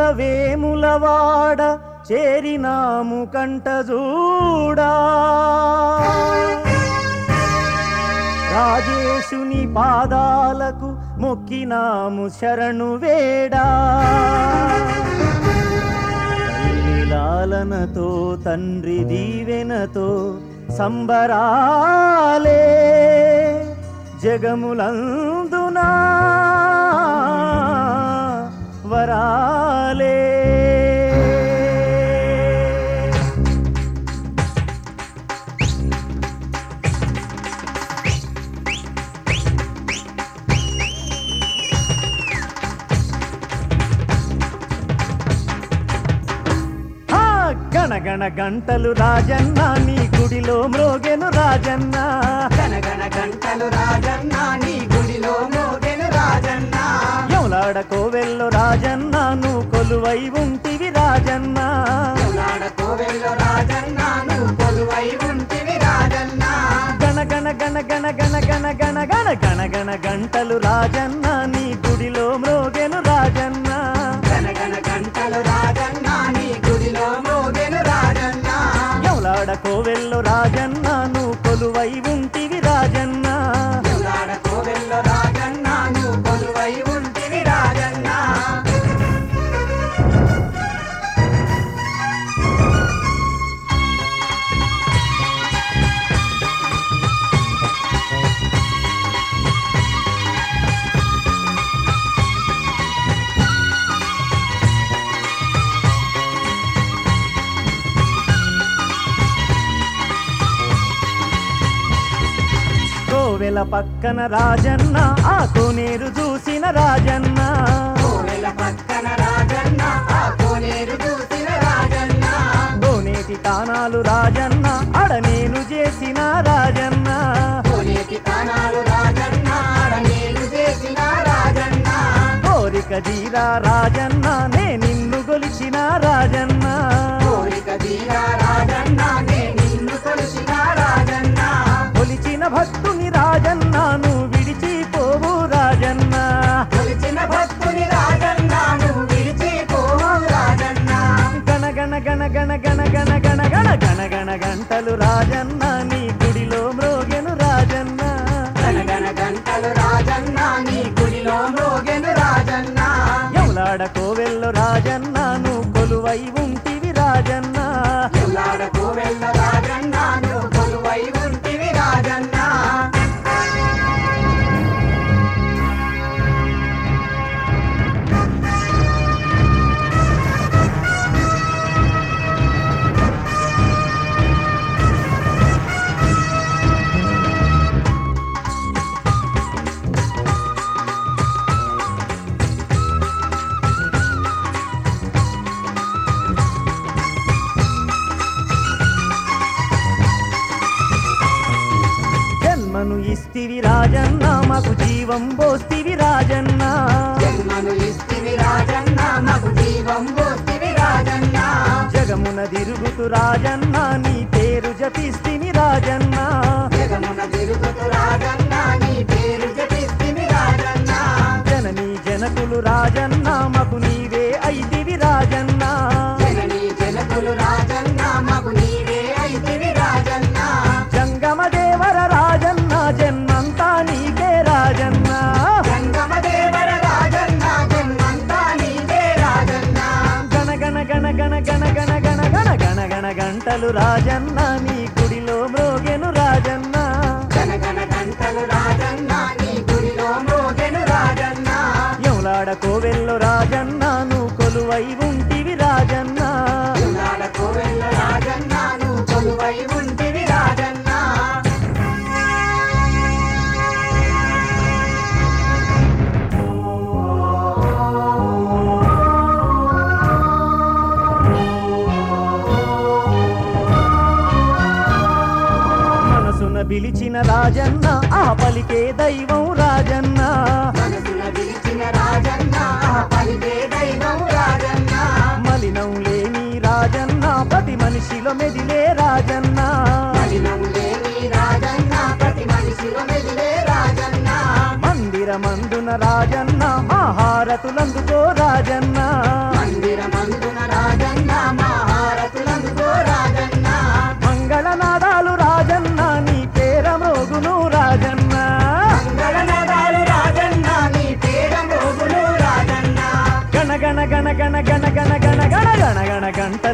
వేములవాడ చేరినాము కంటజూడా రాజేశుని పాదాలకు మొక్కినాము శరణు వేడా తల్లి లాలనతో తండ్రి దీవెనతో సంబరాలే జగములందునా వరాలే ఆ గణగణ గంటలు రాజన్న నీ గుడిలో మ్రోగెను రాజన్న గనగన గంటలు రాజన్న నీ గుడిలో మోగెను రాజన్న యములాడ కోవెల్లో రాజన్న నువ్వు కొలువై ఉంటివి రాజన్న నాడ కోవెల్లో రాజన్న నువ్వు కొలువై ఉంటివి రాజన్న గణ గణ గణ గణ గణ గణ గణ గణ గణ గణ గంటలు రాజన్న నీ గుడిలో మ్రోగెను రాజన్న గనగన గంటలు రాజన్న నీ గుడిలో మోగెను రాజన్న యములాడ కోవెల్లో రాజన్న నువ్వు కొలువై ఉంటివి రాజన్న నాడ కోవెల్లో రాజన్న నువ్వు కొలువై ఉంటివి రాజన్న కోవెల పక్కన రాజన్న ఆ కోనేరు చూసిన రాజన్న కోవెల పక్కన రాజన్న ఆ కోనేరు చూసిన రాజన్న కోనేటి తానాలు రాజన్న అడ నేను చేసిన రాజన్న కోనేటి తానాలు రాజన్న ఆడ నేను చేసిన రాజన్న కోరిక తీరా రాజన్న నే నిన్ను గొలిచిన రాజన్న కోరిక తీరా రాజన్న నే నిన్ను కొలిసిన రాజన్న కొలిచిన భక్తుని రాజన్న నువ్వు విడిచిపోవు రాజన్న కొలిచిన భక్తుని రాజన్న నువ్వు విడిచిపోవు రాజన్న గణ గణ గణ గణ గణ గణ గణ గణ గణ గణ గంటలు రాజన్న నీ గుడిలో మ్రోగెను రాజన్న గనగన గంటలు రాజన్న నీ గుడిలో మోగెను రాజన్న యములాడ కోవెల్లో రాజన్న నువ్వు కొలువై ఉంటివి రాజన్న ఎల్లాడ కోవెల్ల రాజన్న నువ్వు కొలువై ఉంటివి రాజన్న జన్మను ఇస్తివి రాజన్న మాకు జీవం పోస్తివి రాజన్న జన్మను ఇస్తివి రాజన్న మగు జీవం పోస్తివి రాజన్న జగమున తిరుగుతు రాజన్న నీ పేరు జపిస్తిని రాజన్న జగమున తిరుగుతు రాజన్న నీ పేరు జపిస్తివి రాజన్న జననీ జనకులు రాజన్న మాకు నీవే ఐదివి రాజన్న జననీ జనకులు రాజన్న మగు నీవే అయితివి రాజన్న జంగమ దేవర రాజన్న జన్మంతా నీకే రాజన్న జంగమ దేవర రాజన్న జన్మంతా నీవే రాజన్న గణ గణ గణ గణ గణ గణ గణ గణ గణ గణ గంటలు రాజన్న నీ గుడిలో మ్రోగెను రాజన్న గనగన గంటలు రాజన్న నీ గుడిలో మోగెను రాజన్న యములాడ కోవెల్లో రాజన్న నువ్వు కొలువై ఉంటివి రాజన్న ఎల్లాడ కోవెల్ల రాజన్న నువ్వు కొలువై ఉంటివి రాజన్న మనసున పిలిచిన రాజన్న ఆ పలికే దైవం రాజన్న మనసున పిలిచిన రాజన్న ఆ పలికే దైవం రాజన్న మలినం లేని రాజన్న ప్రతి మనిషిలో మెదిలే రాజన్న మలినం లేని రాజన్న ప్రతి మనిషిలో మెదిలే రాజన్న మందిర మందున రాజన్న ఆహారతులందుకో రాజన్న మందిర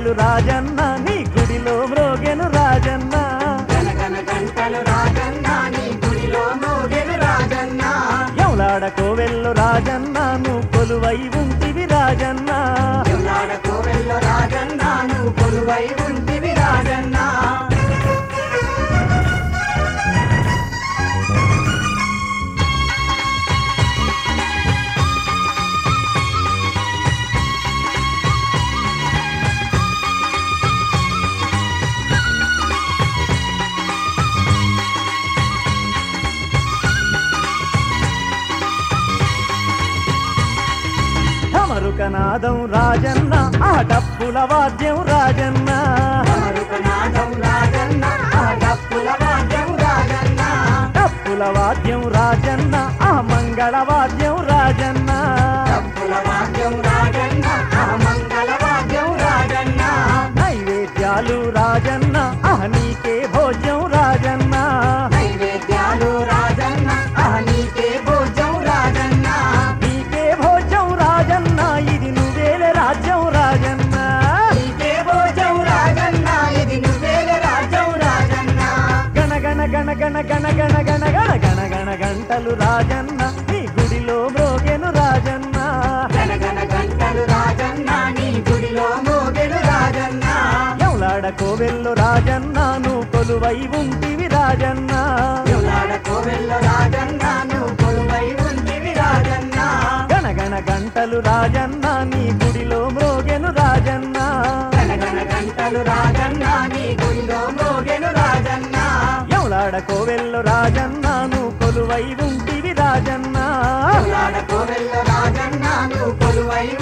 గంటలు రాజన్న నీ గుడిలో మ్రోగెను రాజన్న గనగన గంటలు రాజన్న నీ గుడిలో మోగెను రాజన్న ఎవలాడ కోవెల్లో రాజన్న నువ్వు కొలువై ఉంటివి రాజన్న ఎవలాడ కోవెల్లో రాజన్న నువ్వు కొలువై ఉంటివి రాజన్న అమరుకనాదం రాజన్న ఆ డప్పుల వాద్యం రాజన్న అమరుకనాదం రాజన్న ఆ డప్పుల వాద్యం రాజన్న డప్పుల వాద్యం రాజన్న ఆ మంగళ వాద్యం రాజన్న డప్పుల వాద్యం రాజన్న ఆ మంగళ వాద్యం రాజన్న నైవేద్యాలు రాజన్న ఆ నీకే భోజ్యం రాజన్న నైవేద్యాలు రాజన్న ఆ నీకే భోజం రాజన్న నీకే భోజ్యం రాజన్న ఇది నువ్వేలే రాజ్యం రాజన్న నీకే భోజం రాజన్న ఇది నువ్వేలే రాజ్యం రాజన్న గణగణ గణ గణ గణ గణ గణ గణ గణ గణ గంటలు రాజన్న నీ గుడిలో మ్రోగెను రాజన్న గనగన గంటలు రాజన్న నీ గుడిలో మోగెను రాజన్న ఎవలాడ కోవెల్లో రాజన్న నువ్వు కొలువై ఉంటివి రాజన్న ఎవలాడ కోవెల్లో రాజన్న నువ్వు కొలువై ఉంటివి రాజన్న గణగణ గంటలు రాజన్న నీ గుడిలో మ్రోగెను రాజన్న గనగన గంటలు రాజన్న నీ గుడిలో మోగెను రాజన్న ఎవలాడ కోవెల్లో రాజన్న నువ్వు కొలువై ఉంటివి రాజన్న ఎవలాడ కోవెల్లో రాజన్న నువ్వు కొలువై